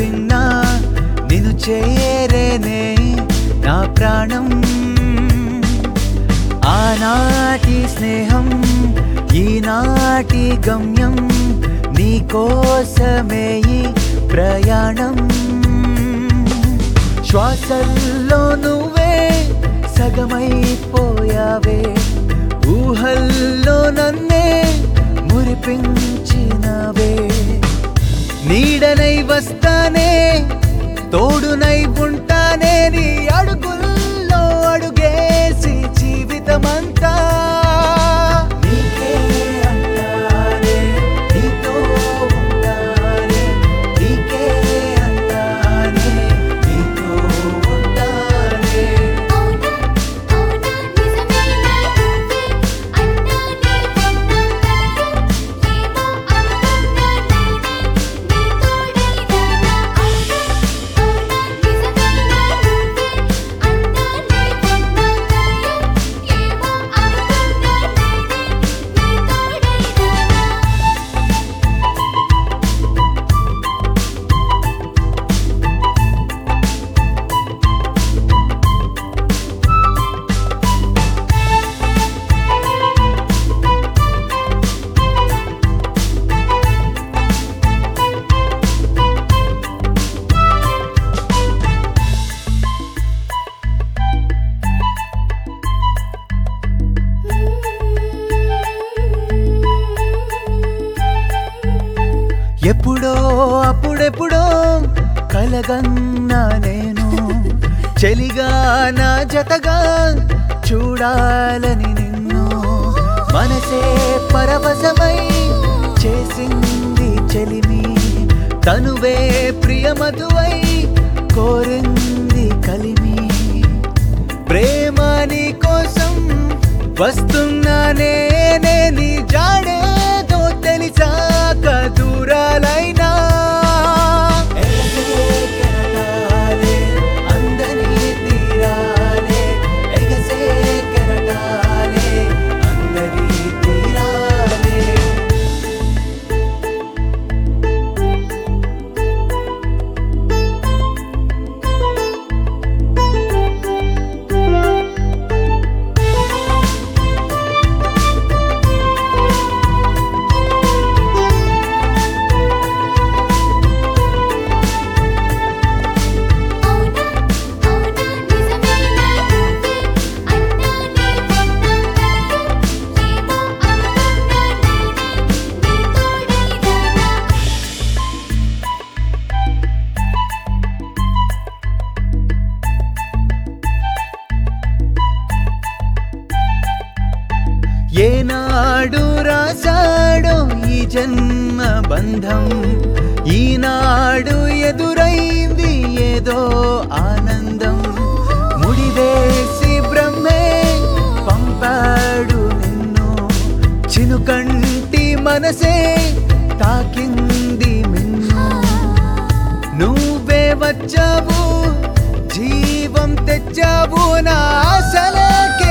విన్నా నిన్ను చేరేనే నా ప్రాణం ఆనాటి స్నేహం ఈనాటి గమ్యం నీకోసమే ఈ ప్రయాణం శ్వాసల్లో నువ్వే సగమైపోయావే ఊహల్లో నన్నే మురిపించినవే నీడనై వస్తానే తోడునై ఉంటానే నీ అడుగుల్లో అడుగేసి జీవితమంతా నీకే అంటానే, నీతో ఉంటానే, నీకే అంటానే, నీతో ఉంటానే. అవునా అవునా నిజమేనా నువ్వే అన్నానే విన్నాను ఏమో అనుకున్నా నేనే నీ తోడైనానా అవునా అవునా నిజమేనా నువ్వే అన్నానే విన్నాను ఏమో అనుకున్నా నేనే నీ తోడైనానా ఎప్పుడో అప్పుడెప్పుడో కలగన్నా నేను చెలిగా నా జతగా చూడాలని నిన్ను మనసే పరవశమై చేసింది చెలిమి తనువే ప్రియమధువై కోరింది కలిమి ప్రేమ నీ కోసం వస్తున్నానే నే నీ జాడేదో తెలిసాక దూరాలైనా ఎగసే కెరటాలే, అందని తీరాలే, ఎగసే కెరటాలే, అందరి తీరాలే. అవునా అవునా నిజమేనా నువ్వే అన్నానే విన్నాను ఏమో అనుకున్నా నేనే నీ తోడైనానా ఏనాడు రాశాడో ఈ జన్మ బంధం ఈనాడు ఎదురైంది ఏదో ఆనందం ముడివేసి బ్రహ్మే పంపాడు నిన్ను చినుకంటి మనసే తాకింది మిన్ను నువ్వే వచ్చావు జీవం తెచ్చావు నా ఆశలకే